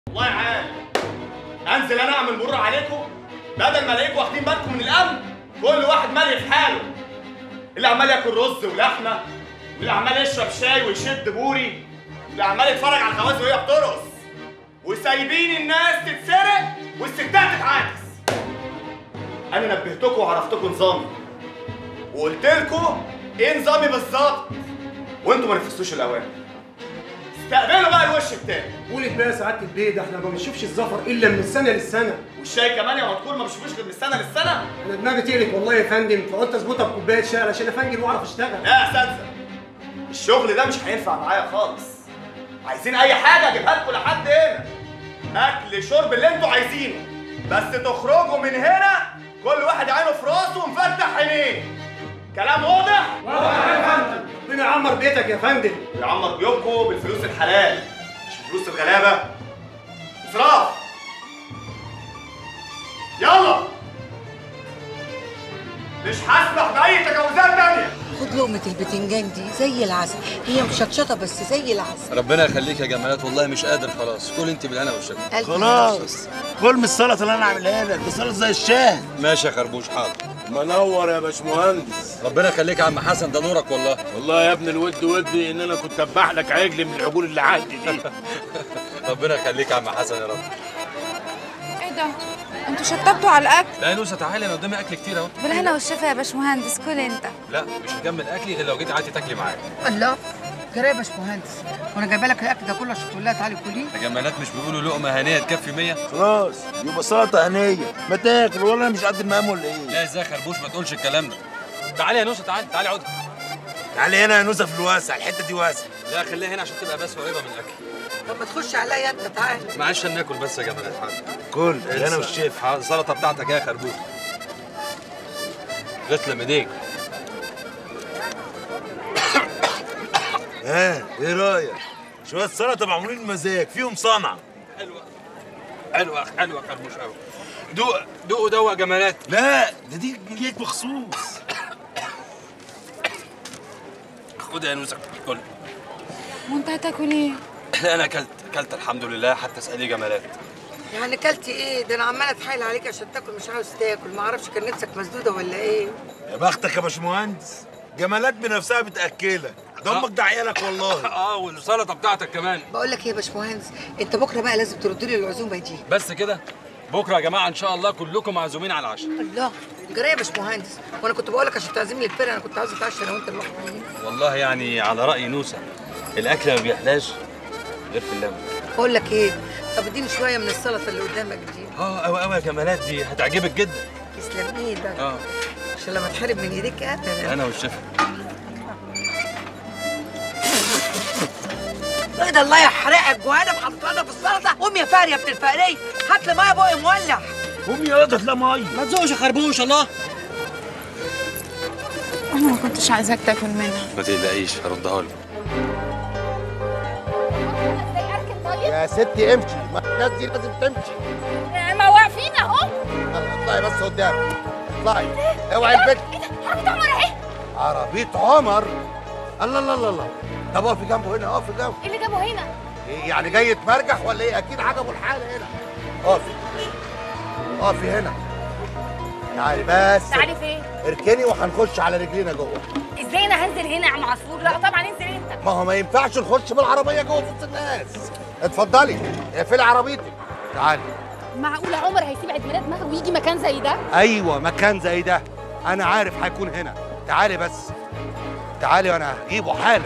والله عال انزل انا اعمل مرور عليكم بدل ما الاقيكم واخدين بالكم من الامن كل واحد مالي في حاله اللي عمال ياكل رز ولحمه واللي عمال يشرب شاي ويشد بوري واللي عمال يتفرج على الخوازي وهي بترقص وسايبين الناس تتسرق والستات تتعاكس انا نبهتكم وعرفتكم نظامي وقلت لكم ايه نظامي بالظبط وانتوا ما نفذتوش الاوامر استقبلوا بقى الوش التاني قولت بقى يا سعاده البيه ده احنا ما بنشوفش الزفر الا من السنه للسنه والشاي كمان يا مذكور ما بشوفوش غير من السنه للسنه انا دماغي تقلت والله يا فندم فقلت اظبطها بكوبايه شاي علشان افنجل واعرف اشتغل لا يا اساتذه الشغل ده مش هينفع معايا خالص عايزين اي حاجه اجيبها لكم لحد هنا اكل شرب اللي انتوا عايزينه بس تخرجوا من هنا كل واحد عينه في راسه ومفتح عينيه كلام واضح ربنا يعمر بيتك يا فندم ويعمر جيوبكم بالفلوس الحلال مش فلوس الغلابه اسراف يلا مش هسمح باي تجاوزات تانيه خد لقمة البتنجان دي زي العسل هي مشطشطة بس زي العسل ربنا يخليك يا جمالات والله مش قادر خلاص كل انت بالهنا والشفا ألف خلاص كل من السلطه اللي انا عاملها لك دي سلطه زي الشاه ماشي يا خربوش حاضر منور يا باشمهندس ربنا يخليك يا عم حسن ده نورك والله والله يا ابن الود ودي ان انا كنت ابح لك عجل من العجول اللي عندي دي ربنا يخليك يا عم حسن يا رب ايه ده؟ انتوا شطبتوا على الاكل لا يا نوسه تعالي انا قدامي اكل كتير اهو بالهنا والشفا يا باشمهندس كل انت لا مش هكمل اكلي غير لو جيت قعدتي تاكلي معايا الله جرى يا باشمهندس وانا جايبه لك الاكل ده كله عشان تقول لها تعالي كلي يا جمالات مش بيقولوا لقمه هنيه تكفي 100 خلاص يبقى سلطه هنيه ما تاكل ولا انا مش قد المقام ولا ايه لا ازاي يا خربوش ما تقولش الكلام ده تعالي يا نوسه تعالي تعالي اقعدي تعالي هنا يا نوسه في الواسع الحته دي واسع لا خليها هنا عشان تبقى بس قريبه من الاكل طب ما تخش عليا انت تعالى معلش ناكل بس يا جمالات حاضر كل انا والشيف حاضر، السلطه بتاعتك يا خربوش تسلم ايديك ها ايه رايك شويه سلطه معمولين مزاج فيهم صنعه حلوه حلوه حلوه خربوش قوي دوق دوقوا دوق جمالات لا ده دي ليك مخصوص خد يا نوسه كل وانت هتاكل ايه؟ لا انا اكلت اكلت الحمد لله حتى اسالي جمالات يعني كلتي ايه ده انا عماله اتحايل عليك عشان تاكل مش عاوز تاكل ما اعرفش كان نفسك مسدوده ولا ايه يا بختك يا باشمهندس جمالات بنفسها بتاكلك ده امك ده عيالك والله اه والسلطه بتاعتك كمان بقول لك ايه يا باشمهندس انت بكره بقى لازم ترد لي العزومه دي بس كده بكره يا جماعه ان شاء الله كلكم معزومين على العشاء الله جرى يا باشمهندس وانا كنت بقول لك عشان تعزمني الفرقه انا كنت عاوز اتعشى انا وانت لوحدنا والله يعني على راي نوسه الاكل ما بيحلاش غير في اللمه بقول لك ايه طب اديني شويه من السلطه اللي قدامك دي اه قوي قوي يا جمالات دي هتعجبك جدا تسلم ايدك اه عشان لما تحرم من ايديك ابدا انا والشيف ايه ده الله يحرقك جوانا حاطط لنا في السلطه قوم يا فاري يا ابن الفقريه هات لي ميه بقى مولع قوم يا واد لا ميه ما تزوقش يا خربوش الله انا ما كنتش عايزاك تاكل منها ما تقلقيش هردها لك يا ستي امشي ما الناس دي لازم تمشي ما واقفين اهو يلا اطلعي بس قدام اطلعي اوعي البيت عربية عمر اهي عربية عمر الله الله الله الله طب اقفي جنبه هنا اقفي جنبه ايه اللي جابه هنا؟ ايه يعني جاي يتمرجح ولا ايه اكيد عجبه الحال هنا اقفي اقفي هنا تعالي بس تعالي فين؟ اركني وهنخش على رجلينا جوه ازاي انا هنزل هنا يا عم عصفور؟ لا طبعا انزل انت ما هو ما ينفعش نخش بالعربية جوه في وسط الناس اتفضلي اقفلي عربيتك تعالي معقولة عمر هيسيب عيد ميلاد مهر ويجي مكان زي ده؟ ايوه مكان زي ده انا عارف هيكون هنا تعالي بس تعالي وانا هجيبه حالا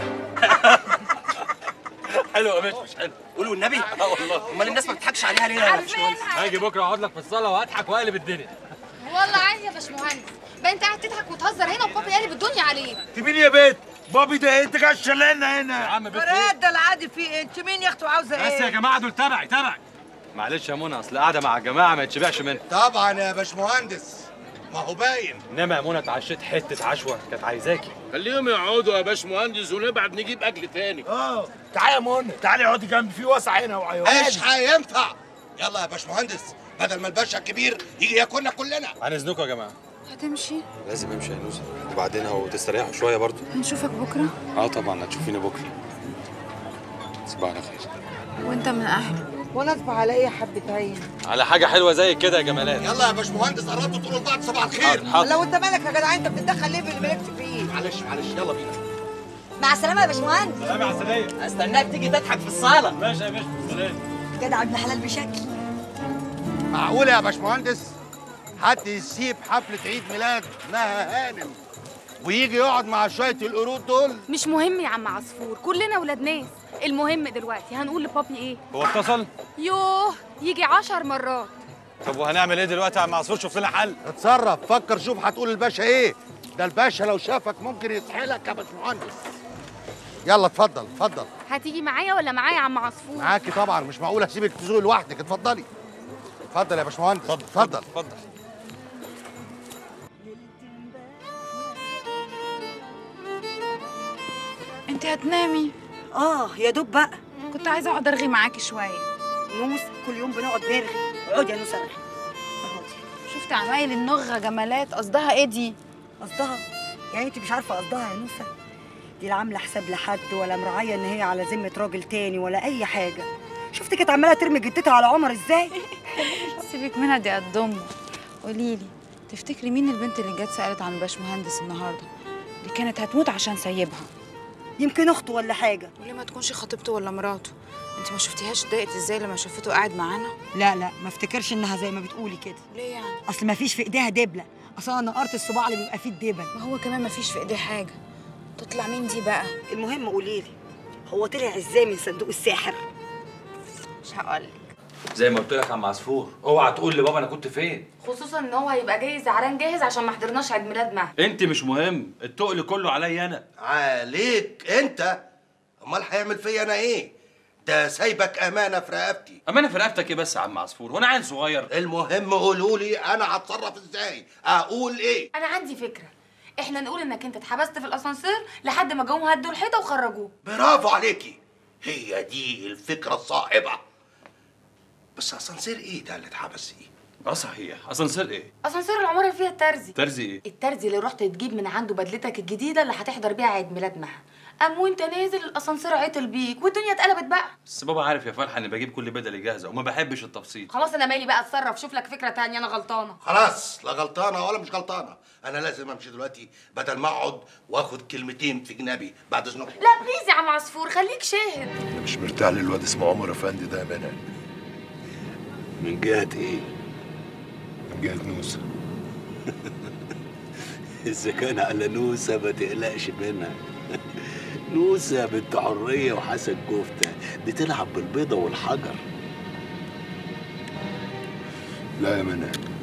حلو يا باشا مش حلو قولوا النبي اه والله امال الناس ما بتضحكش عليها ليه يا باشمهندس هاجي بكره اقعد لك في الصاله واضحك واقلب الدنيا والله عادي يا باشمهندس بقى انت قاعد تضحك وتهزر هنا وبابا قالب الدنيا عليك تبين يا بيت بابي ده انت جاي شلنا يا هنا عم بس فراد ده العادي في إيه؟ انت مين يا اختي وعاوزه بس يا ايه جماعه دول تبعي تبعي معلش يا منى اصل قاعده مع الجماعه ما يتشبعش منها طبعا يا باشمهندس ما هو باين انما يا منى اتعشيت حته عشوه كانت عايزاكي خليهم يقعدوا يا باشمهندس ونبعد نجيب اكل تاني اه تعالى يا منى تعالى اقعدي جنبي في وسع هنا وعيون مش هينفع يلا يا باشمهندس بدل ما الباشا الكبير يجي ياكلنا كلنا عن اذنكم يا جماعه هتمشي؟ لازم امشي يا نوسه وبعدين هو تستريحوا شويه برضه هنشوفك بكرة اه طبعا هتشوفيني بكره صباح الخير وانت من اهله ونصب على ايه يا حبة عين على حاجه حلوه زي كده يا جمالات يلا يا باشمهندس قربتوا تقولوا لبعض صباح الخير حاضر لو انت مالك يا جدع انت بتتدخل ليه في اللي مالكش فيه معلش معلش يلا بينا مع السلامة يا باشمهندس سلام على السلامه استناك تيجي تضحك في الصالة ماشي يا باشا سلام جدع ابن حلال بشكل معقول يا باشمهندس حد يسيب حفلة عيد ميلاد مها هانم ويجي يقعد مع شوية القرود دول مش مهم يا عم عصفور كلنا ولاد ناس المهم دلوقتي هنقول لبابي ايه هو اتصل يوه يجي عشر مرات طب وهنعمل ايه دلوقتي يا عم عصفور شوف لنا حل اتصرف فكر شوف هتقول للباشا ايه ده الباشا لو شافك ممكن يسحلك يا باشمهندس يلا اتفضل اتفضل هتيجي معايا ولا معايا يا عم عصفور معاكي طبعا مش معقول اسيبك تزوقي لوحدك اتفضلي اتفضل يا باشمهندس اتفضل اتفضل انت هتنامي اه يا دوب بقى كنت عايزه اقعد ارغي معاكي شويه نوس كل يوم بنقعد نرغي اقعدي يا نوس ارغي اقعدي شفت عمايل النغه جمالات قصدها ايه دي قصدها يعني انت مش عارفه قصدها يا نوسه دي لا عامله حساب لحد ولا مراعيه ان هي على ذمه راجل تاني ولا اي حاجه شفت كانت عماله ترمي جدتها على عمر ازاي سيبك منها دي قد امه قولي لي تفتكري مين البنت اللي جت سالت عن باشمهندس النهارده دي كانت هتموت عشان سايبها يمكن اخته ولا حاجه وليه ما تكونش خطيبته ولا مراته انت ما شفتيهاش اتضايقت ازاي لما شافته قاعد معانا لا لا ما افتكرش انها زي ما بتقولي كده ليه يعني اصل ما فيش في ايديها دبله اصل انا نقرت الصباع اللي بيبقى فيه الدبل ما هو كمان ما فيش في ايديه حاجه تطلع مين دي بقى المهم قولي لي هو طلع ازاي من صندوق الساحر مش هقولك زي ما قلت لك يا عم عصفور اوعى تقول لبابا انا كنت فين خصوصا ان هو هيبقى جاي زعلان جاهز عشان ما حضرناش عيد ميلاد مها انت مش مهم التقل كله عليا انا عليك انت امال هيعمل فيا انا ايه ده سايبك امانه في رقبتي امانه في رقبتك ايه بس يا عم عصفور وانا عيل صغير المهم قولوا لي انا هتصرف ازاي اقول ايه انا عندي فكره احنا نقول انك انت اتحبست في الاسانسير لحد ما جم هدوا الحيطه وخرجوه برافو عليكي هي دي الفكره الصائبه بس اسانسير ايه ده اللي اتحبس ايه اه صحيح اسانسير ايه اسانسير العماره اللي فيها الترزي ترزي ايه الترزي اللي رحت تجيب من عنده بدلتك الجديده اللي هتحضر بيها عيد ميلاد مها قام وانت نازل الاسانسير عطل بيك والدنيا اتقلبت بقى بس بابا عارف يا فرحه اني بجيب كل بدلي جاهزه وما بحبش التفصيل خلاص انا مالي بقى اتصرف شوف لك فكره تانية انا غلطانه خلاص لا غلطانه ولا مش غلطانه انا لازم امشي دلوقتي بدل ما اقعد واخد كلمتين في جنابي بعد اذنكم لا بليز يا عم عصفور خليك شاهد انا مش مرتاح للواد اسمه عمر افندي ده يا منى من جهة ايه؟ من جهه نوسه إذا كان على نوسة ما تقلقش منها نوسة بنت حرية وحسن كفتة بتلعب بالبيضة والحجر لا يا منى